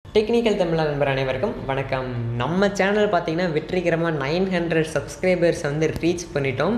technical Tamil நண்பர் அனைவருக்கும் வணக்கம் நம்ம சேனல் பார்த்தீங்கன்னா வெற்றிகரமாக நைன் ஹண்ட்ரட் சப்ஸ்கிரைபர்ஸ் வந்து ரீச் பண்ணிட்டோம்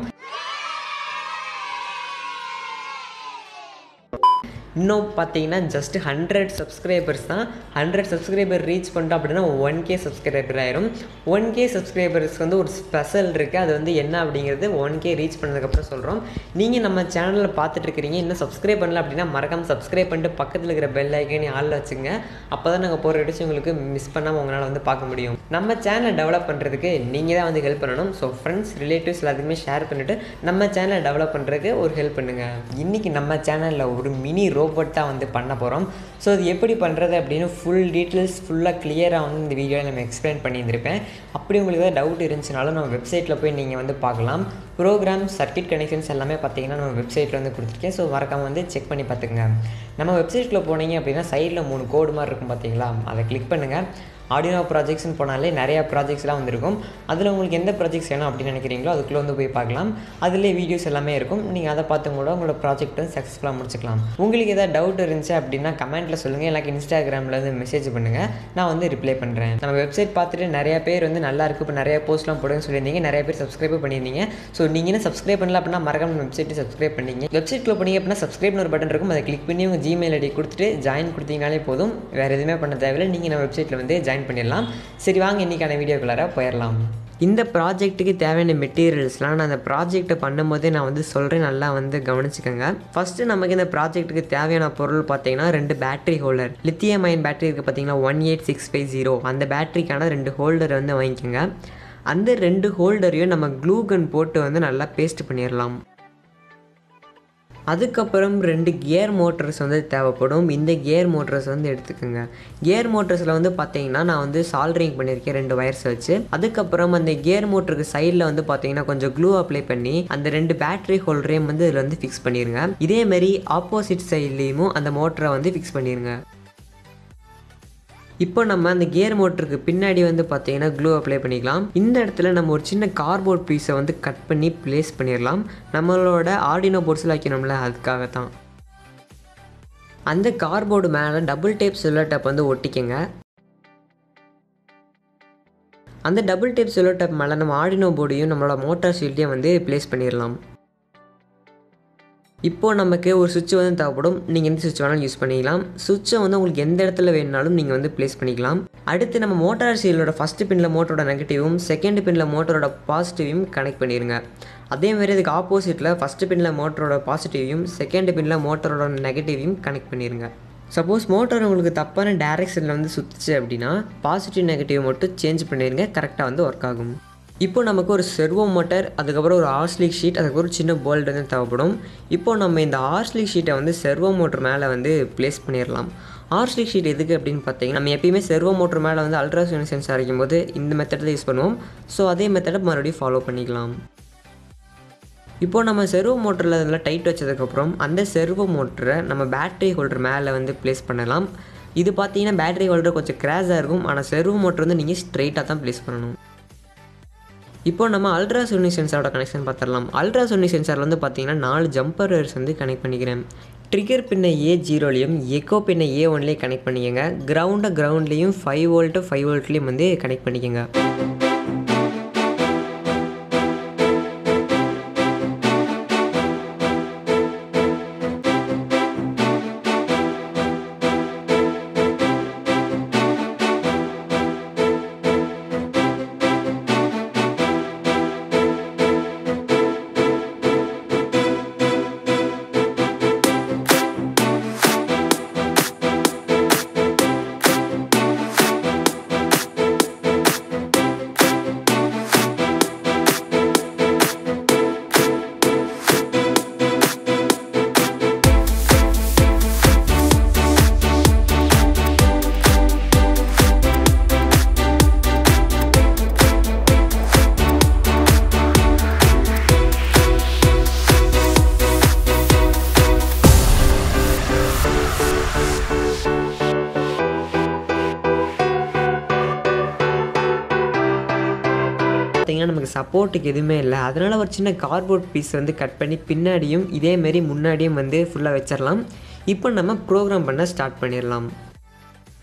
இன்னும் பார்த்தீங்கன்னா ஜஸ்ட் ஹண்ட்ரட் சப்ஸ்கிரைபர்ஸ் தான் ஹண்ட்ரட் சப்ஸ்கிரைபர் ரீச் பண்ணிட்டோம் அப்படின்னா ஒன் கே சப்ஸ்கிரைபர் ஆயிரும் ஒன் கே சப்ஸ்கிரைபர்ஸ்க்கு வந்து ஒரு ஸ்பெஷல் இருக்குது அது வந்து என்ன அப்படிங்கிறது ஒன் கே ரீச் பண்ணதுக்கப்புறம் சொல்கிறோம் நீங்கள் நம்ம சேனலில் பார்த்துட்டு இருக்கிறீங்க இன்னும் சப்ஸ்கிரைப் பண்ணல அப்படின்னா மறக்காம சப்ஸ்கிரைப் பண்ணிட்டு பக்கத்தில் இருக்கிற பெல் ஐக்கனே ஆளில் வச்சுங்க அப்போ தான் நாங்கள் போகிற வீடியோஸ் உங்களுக்கு மிஸ் பண்ணாமல் உங்களால் வந்து பார்க்க முடியும் நம்ம சேனலை டெவலப் பண்ணுறதுக்கு நீங்கள் தான் வந்து ஹெல்ப் பண்ணணும் ஸோ ஃப்ரெண்ட்ஸ் ரிலேட்டிவ்ஸ் எல்லாத்துக்குமே ஷேர் பண்ணிவிட்டு நம்ம சேனலை டெவலப் பண்ணுறதுக்கு ஒரு ஹெல்ப் பண்ணுங்கள் இன்றைக்கி நம்ம சேனலில் ஒரு மினி ரோபோட் தான் வந்து பண்ண போகிறோம் ஸோ அது எப்படி பண்ணுறது அப்படின்னு ஃபுல் டீட்டெயில்ஸ் ஃபுல்லாக கிளியராக வந்து இந்த வீடியோவில் நம்ம எக்ஸ்பிளைன் பண்ணியிருந்திருப்பேன் அப்படி உங்களுக்கு ஏதாவது டவுட் இருந்துச்சுனாலும் நம்ம வெப்சைட்டில் போய் நீங்கள் வந்து பார்க்கலாம் ப்ரோக்ராம் சர்க்கிட் கனெக்ஷன்ஸ் எல்லாமே பார்த்தீங்கன்னா நம்ம வெப்சைட்டில் வந்து கொடுத்துருக்கேன் ஸோ மறக்காம வந்து செக் பண்ணி பார்த்துக்குங்க நம்ம வெப்சைட்டில் போனீங்க அப்படின்னா சைடில் மூணு கோடு மாதிரி இருக்கும் பார்த்தீங்களா அதை கிளிக் பண்ணுங்கள் ஆடியோ ப்ராஜெக்ட்ஸ்னு போனாலே நிறையா ப்ராஜெக்ட்ஸ்லாம் வந்திருக்கும் அதில் உங்களுக்கு எந்த ப்ராஜெக்ட்ஸ் வேணும் அப்படின்னு நினைக்கிறீங்களோ அதுக்குள்ளே வந்து போய் பார்க்கலாம் அதிலே வீடியோஸ் எல்லாமே இருக்கும் நீங்கள் அதை பார்த்து கூட உங்களோட ப்ராஜெக்ட் வந்து சக்ஸஸ்ஃபுல்லாக முடிச்சுக்கலாம் உங்களுக்கு ஏதாவது டவுட் இருந்துச்சு அப்படின்னா கமெண்ட்டில் சொல்லுங்கள் எனக்கு இன்ஸ்டாகிராமில் வந்து மெசேஜ் பண்ணுங்கள் நான் வந்து ரிப்ளை பண்ணுறேன் நம்ம வெப்சைட் பார்த்துட்டு நிறைய பேர் வந்து நல்லா இருக்குது இப்போ நிறைய போஸ்ட்லாம் போடுன்னு சொல்லியிருந்தீங்க நிறைய பேர் சப்ஸ்கிரைப் பண்ணியிருந்தீங்க ஸோ நீங்கள் என்ன சப்ஸ்கிரைப் பண்ணல அப்படின்னா மறக்காம வெப்சைட்டை சப்ஸ்கிரைப் பண்ணிங்க வெப்சைட்டில் போனீங்க அப்படின்னா சப்ஸ்கிரைப்னு ஒரு பட்டன் இருக்கும் அதை கிளிக் பண்ணி உங்கள் ஜிமெயில் ஐடி கொடுத்துட்டு ஜாயின் கொடுத்தீங்கனாலே போதும் வேறு எதுவுமே பண்ண தேவையில்லை நீங்கள் நம்ம வெப்சைட்டில் வந்து ஜாயின் பண்ணிடலாம் சரி வாங்க இன்றைக்கான வீடியோக்குள்ளார போயிடலாம் இந்த ப்ராஜெக்ட்டுக்கு தேவையான மெட்டீரியல்ஸ்லாம் நான் அந்த ப்ராஜெக்ட்டை பண்ணும்போதே நான் வந்து சொல்கிறேன் நல்லா வந்து கவனிச்சுக்கோங்க ஃபஸ்ட்டு நமக்கு இந்த ப்ராஜெக்ட்டுக்கு தேவையான பொருள் பார்த்தீங்கன்னா ரெண்டு battery holder lithium ion battery இருக்குது பார்த்தீங்கன்னா one eight six five zero அந்த பேட்டரிக்கான ரெண்டு ஹோல்டர் வந்து வாங்கிக்கோங்க அந்த ரெண்டு ஹோல்டரையும் நம்ம க்ளூ கன் போட்டு வந்து நல்லா பேஸ்ட் பண்ணிடலாம் அதுக்கப்புறம் ரெண்டு கியர் மோட்டர்ஸ் வந்து தேவைப்படும் இந்த கியர் மோட்டர்ஸ் வந்து எடுத்துக்கோங்க கியர் மோட்டர்ஸில் வந்து பார்த்தீங்கன்னா நான் வந்து சால்ட்ரிங் பண்ணியிருக்கேன் ரெண்டு வயர்ஸ் வச்சு அதுக்கப்புறம் அந்த கியர் மோட்டருக்கு சைடில் வந்து பார்த்தீங்கன்னா கொஞ்சம் க்ளூ அப்ளை பண்ணி அந்த ரெண்டு பேட்டரி ஹோல்டரையும் வந்து இதில் வந்து ஃபிக்ஸ் பண்ணிடுங்க இதேமாரி ஆப்போசிட் சைட்லேயும் அந்த மோட்டரை வந்து ஃபிக்ஸ் பண்ணிடுங்க இப்போ நம்ம அந்த கியர் மோட்டருக்கு பின்னாடி வந்து பார்த்தீங்கன்னா க்ளூ அப்ளை பண்ணிக்கலாம் இந்த இடத்துல நம்ம ஒரு சின்ன கார்போர்ட் பீஸை வந்து கட் பண்ணி ப்ளேஸ் பண்ணிடலாம் நம்மளோட ஆர்டினோ போர்ட்ஸில் வைக்கணும்ல அதுக்காக தான் அந்த கார்போர்டு மேலே டபுள் டேப் சில்லர் டேப் வந்து ஒட்டிக்கங்க அந்த டபுள் டேப் சில்லர் டேப் மேலே நம்ம ஆர்டினோ போர்டையும் நம்மளோட மோட்டார் ஷீல்டையும் வந்து ப்ளேஸ் பண்ணிடலாம் இப்போது நமக்கு ஒரு சுவிட்ச் வந்து தேவைப்படும் நீங்கள் எந்த சுவிட்ச் வேணாலும் யூஸ் பண்ணிக்கலாம் சுவிட்சை வந்து உங்களுக்கு எந்த இடத்துல வேணுனாலும் நீங்கள் வந்து ப்ளேஸ் பண்ணிக்கலாம் அடுத்து நம்ம மோட்டார் சீலோட ஃபஸ்ட்டு பின்னில் மோட்டரோட நெகட்டிவும் செகண்ட் பின்னில் மோட்டரோட பாசிட்டிவையும் கனெக்ட் பண்ணிடுங்க அதேமாதிரி இதுக்கு ஆப்போசிட்டில் ஃபஸ்ட்டு பின்னில் மோட்டரோட பாசிட்டிவையும் செகண்ட் பின்னில் மோட்டரோட நெகட்டிவையும் கனெக்ட் பண்ணிடுங்க சப்போஸ் மோட்டர் உங்களுக்கு தப்பான டேரெக்ஷனில் வந்து சுற்றுச்சு அப்படின்னா பாசிட்டிவ் நெகட்டிவ் மட்டும் சேஞ்ச் பண்ணிடுங்க கரெக்டாக வந்து ஒர்க் ஆகும் இப்போ நமக்கு ஒரு செர்வோ மோட்டர் அதுக்கப்புறம் ஒரு ஆர்ஸ்லிக் ஷீட் அதுக்கப்புறம் ஒரு சின்ன போல்ட் வந்து தேவைப்படும் இப்போ நம்ம இந்த ஆர்ஸ்லிக் ஷீட்டை வந்து செர்வோ மோட்டர் மேலே வந்து ப்ளேஸ் பண்ணிடலாம் ஆர்ஸ்லிக் ஷீட் எதுக்கு அப்படின்னு பார்த்தீங்கன்னா நம்ம எப்பயுமே செர்வோ மோட்டர் மேலே வந்து அல்ட்ராசோனிக் சென்சார் அரைக்கும் போது இந்த மெத்தடில் யூஸ் பண்ணுவோம் ஸோ அதே மெத்தடை மறுபடியும் ஃபாலோ பண்ணிக்கலாம் இப்போ நம்ம செர்வோ மோட்டரில் அதில் டைட் வச்சதுக்கப்புறம் அந்த செர்வோ மோட்டரை நம்ம பேட்டரி ஹோல்டர் மேலே வந்து ப்ளேஸ் பண்ணலாம் இது பார்த்தீங்கன்னா பேட்டரி ஹோல்டர் கொஞ்சம் கிராஸாக இருக்கும் ஆனால் செர்வோ மோட்டர் வந்து நீங்கள் ஸ்ட்ரைட்டாக தான் ப்ளேஸ் பண்ணணும் இப்போ நம்ம அல்ட்ராசோனிக் சென்சாரோட கனெக்ஷன் பார்த்துடலாம் அல்ட்ராசோனிக் சென்சார் வந்து பார்த்தீங்கன்னா நாலு ஜம்பர் ஒயர்ஸ் வந்து கனெக்ட் பண்ணிக்கிறேன் ட்ரிகர் பின்னை ஏ ஜீரோலையும் எக்கோ பின்னை ஏ ஒன்லேயும் கனெக்ட் பண்ணிக்கோங்க கிரவுண்டை கிரவுண்ட்லேயும் ஃபைவ் வோல்ட்டு ஃபைவ் வோல்ட்லேயும் வந்து கனெக்ட் பண்ணிக்கோங்க பார்த்தீங்கன்னா நமக்கு சப்போர்ட்டுக்கு எதுவுமே இல்லை அதனால் ஒரு சின்ன கார்போர்ட் பீஸ் வந்து கட் பண்ணி பின்னாடியும் இதேமாரி முன்னாடியும் வந்து ஃபுல்லாக வச்சிடலாம் இப்போ நம்ம ப்ரோக்ராம் பண்ண ஸ்டார்ட் பண்ணிடலாம்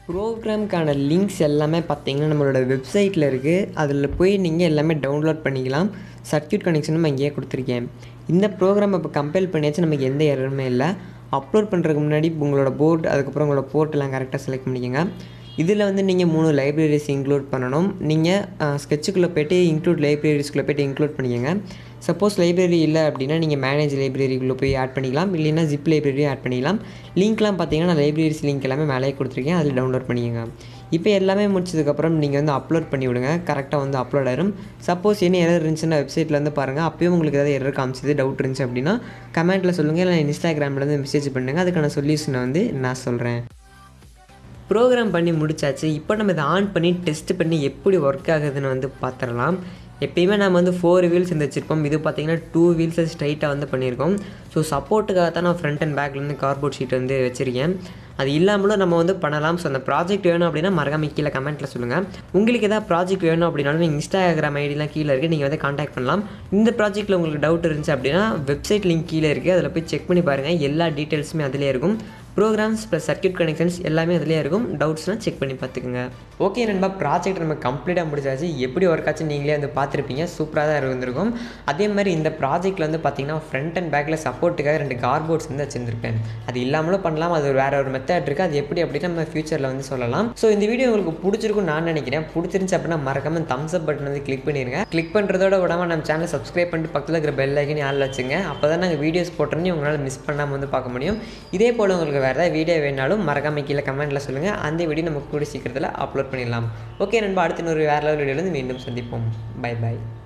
ப்ரோக்ராம்க்கான லிங்க்ஸ் எல்லாமே பார்த்தீங்கன்னா நம்மளோட வெப்சைட்டில் இருக்குது அதில் போய் நீங்கள் எல்லாமே டவுன்லோட் பண்ணிக்கலாம் சர்க்யூட் கனெக்ஷனும் நான் இங்கேயே கொடுத்துருக்கேன் இந்த ப்ரோக்ராம் இப்போ கம்பைல் பண்ணியாச்சு நமக்கு எந்த எரருமே இல்லை அப்லோட் பண்ணுறதுக்கு முன்னாடி உங்களோட போர்டு அதுக்கப்புறம் உங்களோட போர்ட் எல்லாம் கரெக்டாக செலக்ட் பண்ணிக்கோங்க இதில் வந்து நீங்கள் மூணு லைப்ரரிஸ் இன்க்ளூட் பண்ணணும் நீங்கள் ஸ்கெட்சுக்குள்ளே போய்ட்டு இன்க்ளூட் லைப்ரரிஸ்குள்ளே போய்ட்டு இன்க்ளூட் பண்ணிக்கோங்க சப்போஸ் லைப்ரரி இல்லை அப்படின்னா நீங்கள் மேனேஜ் லைப்ரரிக்குள்ளே போய் ஆட் பண்ணிக்கலாம் இல்லைன்னா ஜிப் லைப்ரரி ஆட் பண்ணிக்கலாம் லிங்க்லாம் பார்த்தீங்கன்னா நான் லைப்ரரிஸ் லிங்க் எல்லாமே மேலே கொடுத்துருக்கேன் அதில் டவுன்லோட் பண்ணிக்கோங்க இப்போ எல்லாமே முடிச்சதுக்கப்புறம் நீங்கள் வந்து அப்லோட் பண்ணி விடுங்க கரெக்டாக வந்து அப்லோட் ஆயிரும் சப்போஸ் என்ன எரர் இருந்துச்சுன்னா வெப்சைட்டில் வந்து பாருங்கள் அப்பயும் உங்களுக்கு ஏதாவது எரர் காமிச்சது டவுட் இருந்துச்சு அப்படின்னா கமெண்ட்டில் சொல்லுங்கள் இல்லை இன்ஸ்டாகிராம்லேருந்து மெசேஜ் பண்ணுங்கள் அதுக்கான சொல்யூஷனை வந்து நான் சொல்கிறேன் ப்ரோக்ராம் பண்ணி முடிச்சாச்சு இப்போ நம்ம இதை ஆன் பண்ணி டெஸ்ட் பண்ணி எப்படி ஒர்க் ஆகுதுன்னு வந்து பார்த்துடலாம் எப்பயுமே நம்ம வந்து ஃபோர் வீல்ஸ் இந்த வச்சுருப்போம் இது பார்த்தீங்கன்னா டூ வீல்ஸை ஸ்ட்ரைட்டாக வந்து பண்ணியிருக்கோம் ஸோ சப்போர்ட்டுக்காக தான் நான் ஃப்ரண்ட் அண்ட் பேக்லேருந்து கார்போர்ட் ஷீட் வந்து வச்சுருக்கேன் அது இல்லாமலும் நம்ம வந்து பண்ணலாம் ஸோ அந்த ப்ராஜெக்ட் வேணும் அப்படின்னா மறக்காம கீழே கமெண்ட்டில் சொல்லுங்கள் உங்களுக்கு எதாவது ப்ராஜெக்ட் வேணும் அப்படின்னாலும் நீங்கள் இன்ஸ்டாகிராம் ஐடிலாம் கீழே இருக்குது நீங்கள் வந்து காண்டாக்ட் பண்ணலாம் இந்த ப்ராஜெக்ட்டில் உங்களுக்கு டவுட் இருந்துச்சு அப்படின்னா வெப்சைட் லிங்க் கீழே இருக்குது அதில் போய் செக் பண்ணி பாருங்கள் எல்லா டீட்டெயில்ஸுமே அதிலே இருக்கும் ப்ரோக்ராம்ஸ் ப்ளஸ் சர்க்யூட் கனெக்ஷன்ஸ் எல்லாமே அதிலே இருக்கும் டவுட்ஸ்னால் செக் பண்ணி பார்த்துக்குங்க ஓகே நண்பா ப்ராஜெக்ட் நம்ம கம்ப்ளீட்டாக முடிச்சாச்சு எப்படி ஒர்க் ஆச்சு நீங்களே வந்து பார்த்துருப்பீங்க சூப்பராக தான் இருந்திருக்கும் அதே மாதிரி இந்த ப்ராஜெக்ட்டில் வந்து பார்த்தீங்கன்னா ஃப்ரண்ட் அண்ட் பேக்கில் சப்போர்ட்டுக்காக ரெண்டு கார்போர்ட்ஸ் வந்து வச்சுருந்துருப்பேன் அது இல்லாமலும் பண்ணலாம் அது வேற ஒரு மெத்தட் இருக்குது அது எப்படி அப்படி நம்ம ஃபியூச்சரில் வந்து சொல்லலாம் ஸோ இந்த வீடியோ உங்களுக்கு பிடிச்சிருக்கும் நான் நினைக்கிறேன் பிடிச்சிருந்துச்சு அப்படின்னா மறக்காம தம்ஸ் அப் பட்டன் வந்து கிளிக் பண்ணிடுங்க கிளிக் பண்ணுறதோட விடாமல் நம்ம சேனலை சப்ஸ்கிரைப் பண்ணிட்டு பக்கத்தில் இருக்கிற பெல் ஐக்கனி ஆள் வச்சுங்க அப்போ தான் நாங்கள் வீடியோஸ் போட்டோன்னே உங்களால் மிஸ் பண்ணாமல் வந்து பார்க்க முடியும் இதே போல் உங்களுக்கு வேறு ஏதாவது வீடியோ வேணாலும் மறக்காம கீழே கமெண்ட்டில் சொல்லுங்கள் அந்த வீடியோ நம்ம கூட சீக்கிரத்தில் அப்லோட் பண்ணிடலாம் ஓகே நண்பா அடுத்த இன்னொரு வேறு லெவல் வீடியோவில் மீண்டும் சந்திப்போம் பை பை